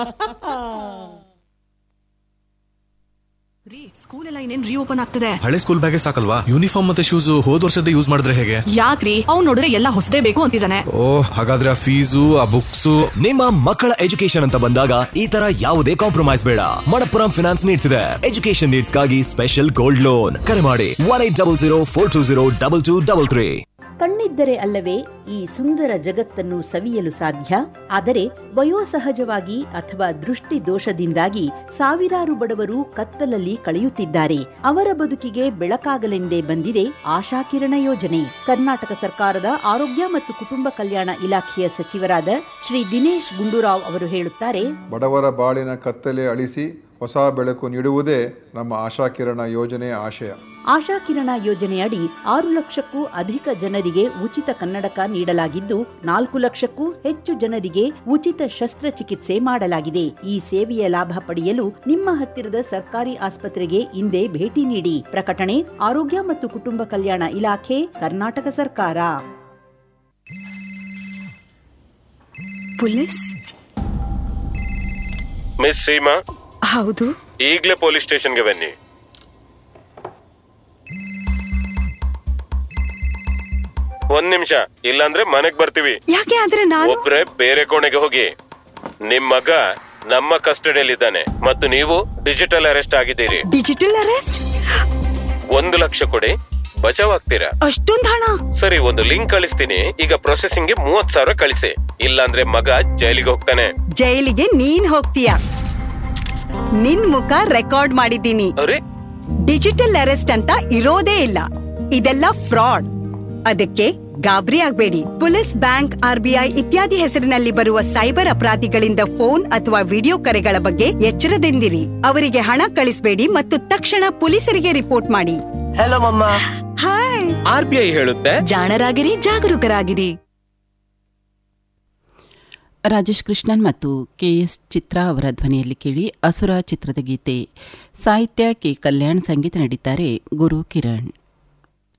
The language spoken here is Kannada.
ರೀ ಸ್ಕೂಲ್ ಎಲ್ಲ ಇನ್ನೇನ್ ರೀಓಪನ್ ಆಗ್ತದೆ ಹಳೆ ಸ್ಕೂಲ್ ಬ್ಯಾಗೆ ಸಾಕಲ್ವಾ ಯೂನಿಫಾರ್ಮ್ ಮತ್ತೆ ಶೂಸ್ ಹೋದ್ ವರ್ಷದ ಯೂಸ್ ಮಾಡಿದ್ರೆ ಹೇಗೆ ಯಾಕ್ರಿ ಅವ್ನ್ ನೋಡಿದ್ರೆ ಎಲ್ಲ ಹೊಸದೇ ಬೇಕು ಅಂತಿದ್ದಾನೆ ಓ ಹಾಗಾದ್ರೆ ಆ ಫೀಸು ಆ ಬುಕ್ಸು ನಿಮ್ಮ ಮಕ್ಕಳ ಎಜುಕೇಶನ್ ಅಂತ ಬಂದಾಗ ಈ ತರ ಯಾವುದೇ ಕಾಂಪ್ರಮೈಸ್ ಬೇಡ ಮಣಪ್ಪುರಂ ಫಿನಾನ್ಸ್ ನೀಡ್ತಿದೆ ಎಜುಕೇಶನ್ ನೀಡ್ಸ್ಗಾಗಿ ಸ್ಪೆಷಲ್ ಗೋಲ್ಡ್ ಲೋನ್ ಕರೆ ಮಾಡಿ one eight double zero four two zero double two double three ಕಣ್ಣಿದ್ದರೆ ಅಲ್ಲವೇ ಈ ಸುಂದರ ಜಗತ್ತನ್ನು ಸವಿಯಲು ಸಾಧ್ಯ ಆದರೆ ವಯೋಸಹಜವಾಗಿ ಅಥವಾ ದೃಷ್ಟಿ ದೋಷದಿಂದಾಗಿ ಸಾವಿರಾರು ಬಡವರು ಕತ್ತಲಲ್ಲಿ ಕಳೆಯುತ್ತಿದ್ದಾರೆ ಅವರ ಬದುಕಿಗೆ ಬೆಳಕಾಗಲೆಂದೇ ಬಂದಿದೆ ಆಶಾಕಿರಣ ಯೋಜನೆ ಕರ್ನಾಟಕ ಸರ್ಕಾರದ ಆರೋಗ್ಯ ಮತ್ತು ಕುಟುಂಬ ಕಲ್ಯಾಣ ಇಲಾಖೆಯ ಸಚಿವರಾದ ಶ್ರೀ ದಿನೇಶ್ ಗುಂಡೂರಾವ್ ಅವರು ಹೇಳುತ್ತಾರೆ ಬಡವರ ಬಾಳಿನ ಕತ್ತಲೆ ಅಳಿಸಿ ಹೊಸ ಬೆಳಕು ನೀಡುವುದೇ ನಮ್ಮ ಆಶಾಕಿರಣ ಯೋಜನೆಯ ಆಶಯ ಆಶಾಕಿರಣ ಯೋಜನೆಯಡಿ ಆರು ಲಕ್ಷಕ್ಕೂ ಅಧಿಕ ಜನರಿಗೆ ಉಚಿತ ಕನ್ನಡಕ ನೀಡಲಾಗಿದ್ದು ನಾಲ್ಕು ಲಕ್ಷಕ್ಕೂ ಹೆಚ್ಚು ಜನರಿಗೆ ಉಚಿತ ಶಸ್ತ್ರಚಿಕಿತ್ಸೆ ಮಾಡಲಾಗಿದೆ ಈ ಸೇವೆಯ ಲಾಭ ಪಡೆಯಲು ನಿಮ್ಮ ಹತ್ತಿರದ ಸರ್ಕಾರಿ ಆಸ್ಪತ್ರೆಗೆ ಇಂದೇ ಭೇಟಿ ನೀಡಿ ಪ್ರಕಟಣೆ ಆರೋಗ್ಯ ಮತ್ತು ಕುಟುಂಬ ಕಲ್ಯಾಣ ಇಲಾಖೆ ಕರ್ನಾಟಕ ಸರ್ಕಾರ ಪೊಲೀಸ್ ಮಿಸ್ ಸೀಮಾ ಹೌದು ಈಗಲೇ ಪೊಲೀಸ್ ಸ್ಟೇಷನ್ಗೆ ಬನ್ನಿ ಒಂದ್ ನಿಮಿಷ ಇಲ್ಲಾಂದ್ರೆ ಮನೆಗ್ ಬರ್ತೀವಿ ಯಾಕೆ ಆದ್ರೆ ನಾನು ಒಬ್ರೆ ಬೇರೆ ಕೋಣೆಗೆ ಹೋಗಿ ನಿಮ್ ಮಗ ನಮ್ಮ ಕಸ್ಟಡಿಯಲ್ಲಿದ್ದಾನೆ ಮತ್ತು ನೀವು ಡಿಜಿಟಲ್ ಅರೆಸ್ಟ್ ಆಗಿದ್ದೀರಿ ಡಿಜಿಟಲ್ ಅರೆಸ್ಟ್ ಒಂದು ಲಕ್ಷ ಕೊಡಿ ಬಚಾವ್ ಆಗ್ತೀರಾ ಅಷ್ಟೊಂದ್ ಹಣ ಸರಿ ಒಂದು ಲಿಂಕ್ ಕಳಿಸ್ತೀನಿ ಈಗ ಪ್ರೊಸೆಸಿಂಗ್ಗೆ ಮೂವತ್ ಸಾವಿರ ಕಳಿಸಿ ಇಲ್ಲಾಂದ್ರೆ ಮಗ ಜೈಲಿಗೆ ಹೋಗ್ತಾನೆ ಜೈಲಿಗೆ ನೀನ್ ಹೋಗ್ತೀಯ ನಿನ್ ಮುಖ ರೆಕಾರ್ಡ್ ಮಾಡಿದ್ದೀನಿ ಅರೆ ಡಿಜಿಟಲ್ ಅರೆಸ್ಟ್ ಅಂತ ಇರೋದೇ ಇಲ್ಲ ಇದೆಲ್ಲ ಫ್ರಾಡ್ ಅದಕ್ಕೆ ಗಾಬರಿ ಆಗ್ಬೇಡಿ ಪೊಲೀಸ್ ಬ್ಯಾಂಕ್ ಆರ್ಬಿಐ ಇತ್ಯಾದಿ ಹೆಸರಿನಲ್ಲಿ ಬರುವ ಸೈಬರ್ ಅಪರಾಧಿಗಳಿಂದ ಫೋನ್ ಅಥವಾ ವಿಡಿಯೋ ಕರೆಗಳ ಬಗ್ಗೆ ಎಚ್ಚರದಿಂದಿರಿ ಅವರಿಗೆ ಹಣ ಕಳಿಸಬೇಡಿ ಮತ್ತು ತಕ್ಷಣ ಪೊಲೀಸರಿಗೆ ರಿಪೋರ್ಟ್ ಮಾಡಿ ಹಲೋ ಮಮ್ಮ ಹಾಯ್ ಆರ್ ಬಿ ಐ ಹೇಳುತ್ತೆ ಜಾಣರಾಗಿರಿ ಜಾಗರೂಕರಾಗಿರಿ ರಾಜೇಶ್ ಕೃಷ್ಣನ್ ಮತ್ತು ಕೆಎಸ್ ಚಿತ್ರಾ ಅವರ ಧ್ವನಿಯಲ್ಲಿ ಕೇಳಿ ಅಸುರ ಚಿತ್ರದ ಗೀತೆ ಸಾಹಿತ್ಯ ಕೆ ಕಲ್ಯಾಣ್ ಸಂಗೀತ ನೀಡಿದ್ದಾರೆ ಗುರು ಕಿರಣ್